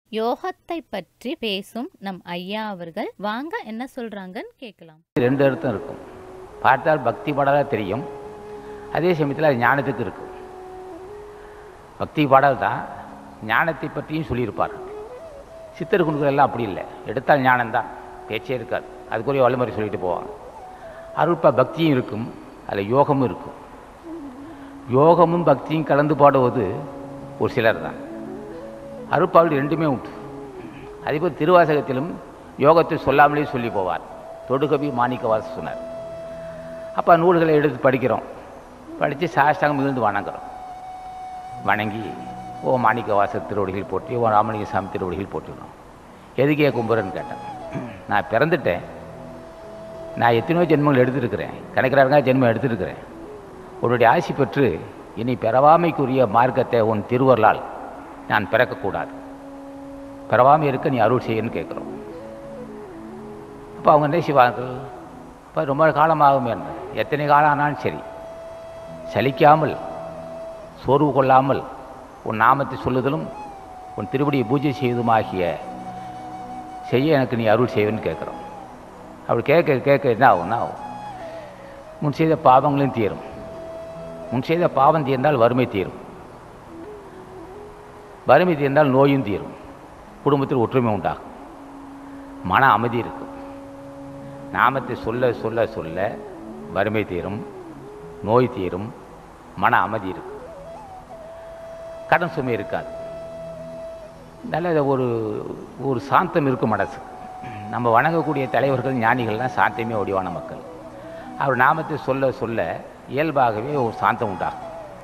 யோகத்தை பற்றி பேசும் நம் ஐயா அவர்கள் வாங்க என்ன சொல்றாங்கன்னு கேட்கலாம் ரெண்டு அர்த்தம் இருக்கும் பார்த்தால் பக்தி பாடலாக தெரியும் அதே சமயத்தில் அது ஞானத்துக்கு இருக்கும் பக்தி பாடல் தான் ஞானத்தை பற்றியும் சொல்லியிருப்பார் சித்தர் குண்டுகள் எல்லாம் அப்படி இல்லை எடுத்தால் ஞானம்தான் பேச்சே இருக்காது அதுக்குரிய வழிமுறை சொல்லிட்டு போவாங்க அருட்பா பக்தியும் இருக்கும் அதில் யோகமும் இருக்கும் யோகமும் பக்தியும் கலந்து பாடுவது ஒரு சிலர் தான் அருட்பாவில் ரெண்டுமே உண்டு அதேபோல் திருவாசகத்திலும் யோகத்தை சொல்லாமலே சொல்லி போவார் தொடுகவி மாணிக்கவாச சொன்னார் அப்போ நூல்களை எடுத்து படிக்கிறோம் படித்து சாஷ்டாங்கம் மிகுந்து வணங்குறோம் வணங்கி ஓ மாணிக்கவாச திருவடிகள் போட்டி ஓ ராமலிங்க சாமி திருவடிகள் போட்டிருந்தோம் எதுக்கே கும்புறன்னு கேட்டேன் நான் பிறந்துட்டேன் நான் எத்தனையோ ஜென்மங்கள் எடுத்திருக்கிறேன் கணக்கிறாருங்க ஜென்மம் எடுத்திருக்கிறேன் உன்னுடைய ஆசி பெற்று இனி பிறவாமைக்குரிய மார்க்கத்தை உன் திருவருளால் நான் பிறக்கக்கூடாது பிறவாமை இருக்க நீ அருள் செய்யன்னு கேட்குறோம் அப்போ அவங்க என்ன செய்வார்கள் இப்போ ரொம்ப காலமாகும் என்ன எத்தனை காலம் ஆனாலும் சரி சலிக்காமல் சோர்வு கொள்ளாமல் உன் நாமத்தை சொல்லுதலும் உன் திருவடியை பூஜை செய்வதுமாகிய செய்ய எனக்கு நீ அருள் செய்வேன்னு கேட்குறோம் அப்படி கேட்க கேட்க என்ன ஆகும் என்ன ஆகும் முன் செய்த பாவங்களும் தீரும் முன் செய்த பாவம் தீர்ந்தால் வறுமை தீரும் வறுமை தீர்ந்தால் நோயும் தீரும் குடும்பத்தில் ஒற்றுமை உண்டாகும் மன அமைதி இருக்கும் நாமத்தை சொல்ல சொல்ல சொல்ல வறுமை தீரும் நோய் தீரும் மன அமைதி இருக்கும் கடன் சுமை இருக்காது நல்ல ஒரு ஒரு சாந்தம் இருக்கும் மனசு நம்ம வணங்கக்கூடிய தலைவர்கள் ஞானிகள்லாம் சாந்தமே ஒடிவான மக்கள் அவர் நாமத்தை சொல்ல சொல்ல இயல்பாகவே ஒரு சாந்தம் உண்டாகும்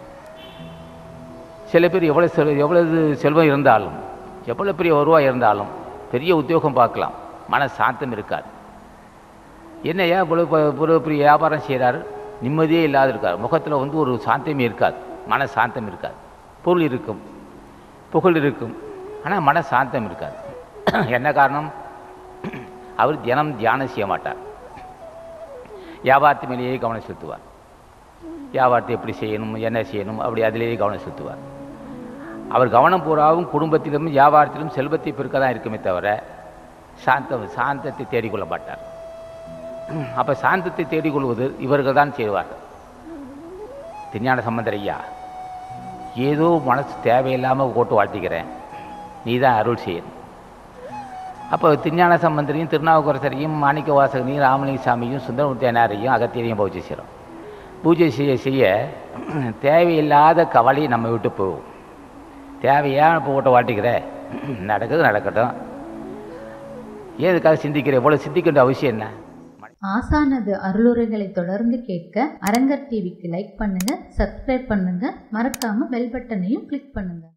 சில பேர் எவ்வளோ செல் எவ்வளவு செல்வம் இருந்தாலும் எவ்வளோ பெரிய வருவாய் இருந்தாலும் பெரிய உத்தியோகம் பார்க்கலாம் மன சாந்தம் இருக்காது என்னையா இவ்வளோ ப- இவ்வளோ பெரிய வியாபாரம் செய்கிறாரு நிம்மதியே இல்லாத இருக்கார் முகத்தில் வந்து ஒரு சாந்தமே இருக்காது மன சாந்தம் இருக்காது பொருள் இருக்கும் புகழ் இருக்கும் ஆனால் மன சாந்தம் இருக்காது என்ன காரணம் அவர் தினம் தியானம் செய்ய மாட்டார் வியாபாரத்து மேலேயே கவனம் செலுத்துவார் வியாபாரத்தை எப்படி செய்யணும் என்ன செய்யணும் அப்படி அதிலேயே கவனம் செலுத்துவார் அவர் கவனம் பூராவும் குடும்பத்திலும் வியாபாரத்திலும் செல்வத்தை பெருக்க தான் இருக்குமே தவிர சாந்தம் சாந்தத்தை தேடிக்கொள்ள மாட்டார் அப்போ சாந்தத்தை தேடிக்கொள்வது இவர்கள் தான் செய்வார்கள் திருஞான சம்பந்தர் ஐயா ஏதோ மனசு தேவையில்லாமல் போட்டு வாழ்த்திக்கிறேன் நீ தான் அருள் செய்யணும் அப்போ திருஞான சம்பந்தரையும் திருநாவுக்கரசரையும் மாணிக்க வாசகனையும் ராமலிங்க சாமியும் சுந்தரமூர்த்தியானாரையும் அகத்தியரையும் பூஜை செய்கிறோம் பூஜை செய்ய செய்ய தேவையில்லாத கவலை நம்ம விட்டு போகும் தேவையா போட்டு வாட்டிக்கிற நடக்குது நடக்கட்டும் ஏதுக்காக சிந்திக்கிற இவ்வளோ சிந்திக்க வேண்டிய அவசியம் என்ன ஆசானது அருளுரைகளை தொடர்ந்து கேட்க அரங்கர் டிவிக்கு லைக் பண்ணுங்க சப்ஸ்கிரைப் பண்ணுங்க மறக்காம பெல் பட்டனையும் கிளிக் பண்ணுங்க